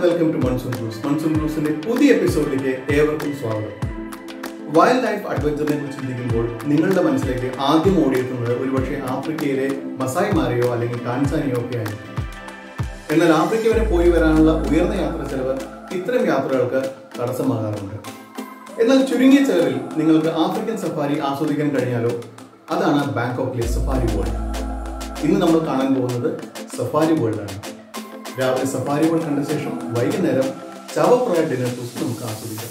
Welcome to monsoon blues monsoon ബ്ലൂസിന്റെ പുതിയ എപ്പിസോഡിലേക്ക് ഏവർക്കും സ്വാഗതം വൈൽഡ് ലൈഫ് അഡ്വഞ്ചറിനെ കുറിച്ച് ചിന്തിക്കുമ്പോൾ നിങ്ങളുടെ മനസ്സിലേക്ക് ആദ്യം ഓടിയെത്തുന്നത് ഒരുപക്ഷെ ആഫ്രിക്കയിലെ മസായിമാരെയോ അല്ലെങ്കിൽ ടാൻസാനിയോ ഒക്കെ ആയിരിക്കും എന്നാൽ ആഫ്രിക്ക വരെ പോയി വരാനുള്ള ഉയർന്ന യാത്ര ചെലവ് ഇത്തരം യാത്രകൾക്ക് തടസ്സമാകാറുണ്ട് എന്നാൽ ചുരുങ്ങിയ ചെലവിൽ നിങ്ങൾക്ക് ആഫ്രിക്കൻ സഫാരി ആസ്വദിക്കാൻ കഴിഞ്ഞാലോ അതാണ് ബാങ്കോക്കിലെ സഫാരി വേൾഡ് ഇന്ന് നമ്മൾ കാണാൻ പോകുന്നത് സഫാരി വേൾഡാണ് രാവിലെ സഫാരി വേൾഡ് കണ്ട ശേഷം വൈകുന്നേരം ചവപ്രായ ഡിന്നർ ടൂസ് നമുക്ക് ആസ്വദിക്കാം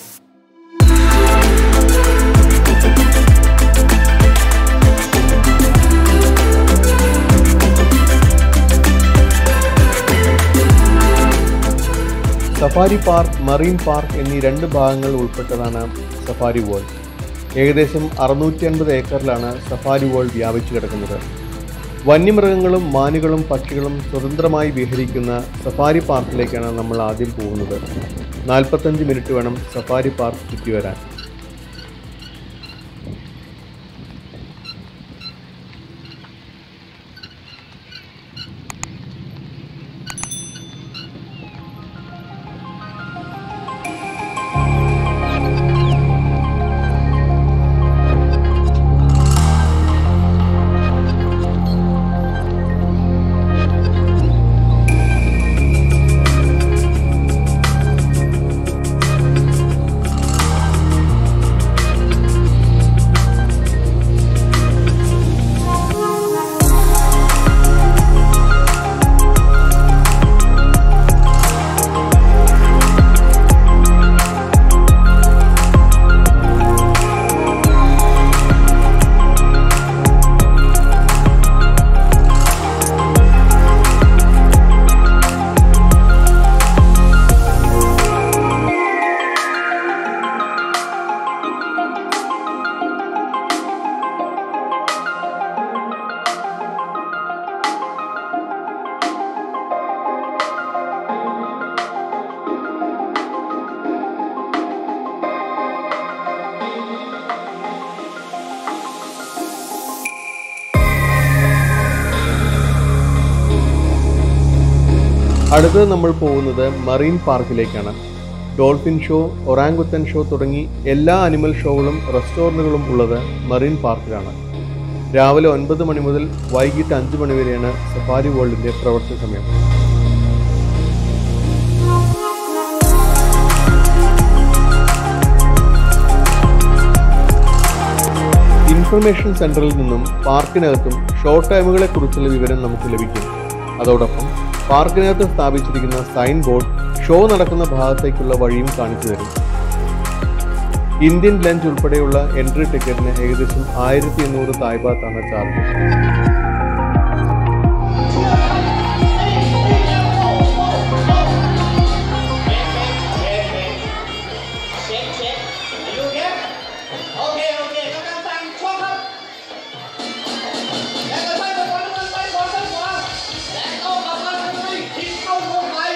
സഫാരി പാർക്ക് മറീൻ പാർക്ക് എന്നീ രണ്ട് ഭാഗങ്ങൾ ഉൾപ്പെട്ടതാണ് സഫാരി വേൾഡ് ഏകദേശം അറുന്നൂറ്റി അൻപത് ഏക്കറിലാണ് സഫാരി വേൾഡ് വ്യാപിച്ചു കിടക്കുന്നത് വന്യമൃഗങ്ങളും മാനുകളും പക്ഷികളും സ്വതന്ത്രമായി വിഹരിക്കുന്ന സഫാരി പാർക്കിലേക്കാണ് നമ്മൾ ആദ്യം പോകുന്നത് നാൽപ്പത്തഞ്ച് മിനിറ്റ് വേണം സഫാരി പാർക്ക് ചുറ്റി വരാൻ അടുത്തത് നമ്മൾ പോകുന്നത് മറീൻ പാർക്കിലേക്കാണ് ഡോൾഫിൻ ഷോ ഒറാങ്കുത്തൻ ഷോ തുടങ്ങി എല്ലാ അനിമൽ ഷോകളും റെസ്റ്റോറൻറ്റുകളും ഉള്ളത് മറീൻ പാർക്കിലാണ് രാവിലെ ഒൻപത് മണി മുതൽ വൈകിട്ട് അഞ്ച് മണി വരെയാണ് സഫാരി വേൾഡിൻ്റെ പ്രവർത്തന സമയം ഇൻഫർമേഷൻ സെന്ററിൽ നിന്നും പാർക്കിനകത്തും ഷോർട്ട് ടൈമുകളെ കുറിച്ചുള്ള വിവരം നമുക്ക് ലഭിക്കും അതോടൊപ്പം പാർക്കിനകത്ത് സ്ഥാപിച്ചിരിക്കുന്ന സൈൻ ബോർഡ് ഷോ നടക്കുന്ന ഭാഗത്തേക്കുള്ള വഴിയും കാണിച്ചു തരും ഇന്ത്യൻ ലഞ്ച് ഉൾപ്പെടെയുള്ള എൻട്രി ടിക്കറ്റിന് ഏകദേശം ആയിരത്തി എണ്ണൂറ് തായ്പാത്താണ് charge Check, check. Are you okay? Okay, okay. กำลังสั่งช่วงครับและกระทั่งไปบอลมันไปบอลด้านขวาและเข้ากลับมาทำไมทิ้งเข้าวงไป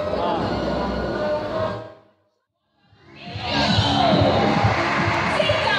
Sit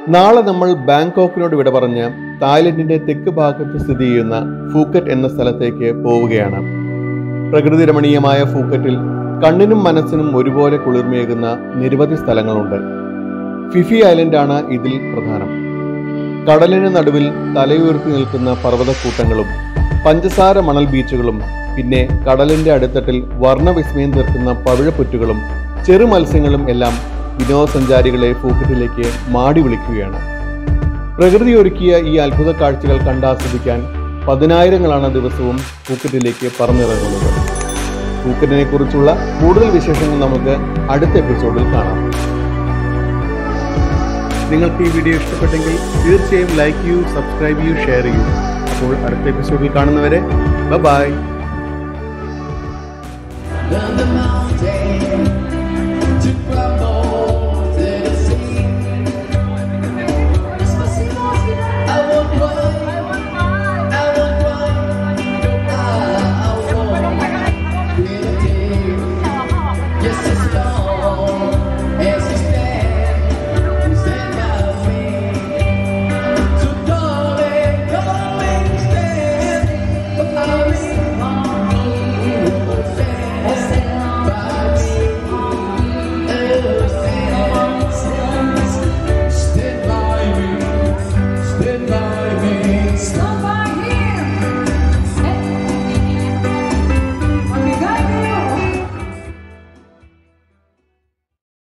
നാളെ നമ്മൾ ബാങ്കോക്കിനോട് വിട പറഞ്ഞ് തായ്ലൻഡിന്റെ തെക്ക് ഭാഗത്ത് സ്ഥിതി ചെയ്യുന്ന ഫൂക്കറ്റ് എന്ന സ്ഥലത്തേക്ക് പോവുകയാണ് പ്രകൃതി രമണീയമായ ഫൂക്കറ്റിൽ കണ്ണിനും മനസ്സിനും ഒരുപോലെ കുളിർമയേകുന്ന നിരവധി സ്ഥലങ്ങളുണ്ട് ഫിഫി ഐലൻഡാണ് ഇതിൽ പ്രധാനം കടലിന് നടുവിൽ തലയുയർത്തി നിൽക്കുന്ന പർവ്വതക്കൂട്ടങ്ങളും പഞ്ചസാര മണൽ ബീച്ചുകളും പിന്നെ കടലിന്റെ അടിത്തട്ടിൽ വർണ്ണവിസ്മയം തീർക്കുന്ന പവിഴപ്പുറ്റുകളും ചെറു മത്സ്യങ്ങളും എല്ലാം വിനോദസഞ്ചാരികളെ ഫൂക്കറ്റിലേക്ക് മാടി വിളിക്കുകയാണ് പ്രകൃതി ഒരുക്കിയ ഈ അത്ഭുത കാഴ്ചകൾ കണ്ടാസ്വദിക്കാൻ പതിനായിരങ്ങളാണ് ദിവസവും ഫൂക്കറ്റിലേക്ക് പറന്നിറങ്ങുന്നത് ഫൂക്കറ്റിനെ കുറിച്ചുള്ള കൂടുതൽ വിശേഷങ്ങൾ നമുക്ക് അടുത്ത എപ്പിസോഡിൽ കാണാം നിങ്ങൾക്ക് ഈ വീഡിയോ ഇഷ്ടപ്പെട്ടെങ്കിൽ തീർച്ചയായും ലൈക്ക് ചെയ്യൂ സബ്സ്ക്രൈബ് ചെയ്യൂ ഷെയർ ചെയ്യൂ അപ്പോൾ അടുത്ത എപ്പിസോഡിൽ കാണുന്നവരെ bye Down the mountain to crumble to the sea. I won't cry, I won't cry, I won't be a tear. Yes, as long as you stand, stand by me. So darling, darling, stand by me. Stand by me, stand by me.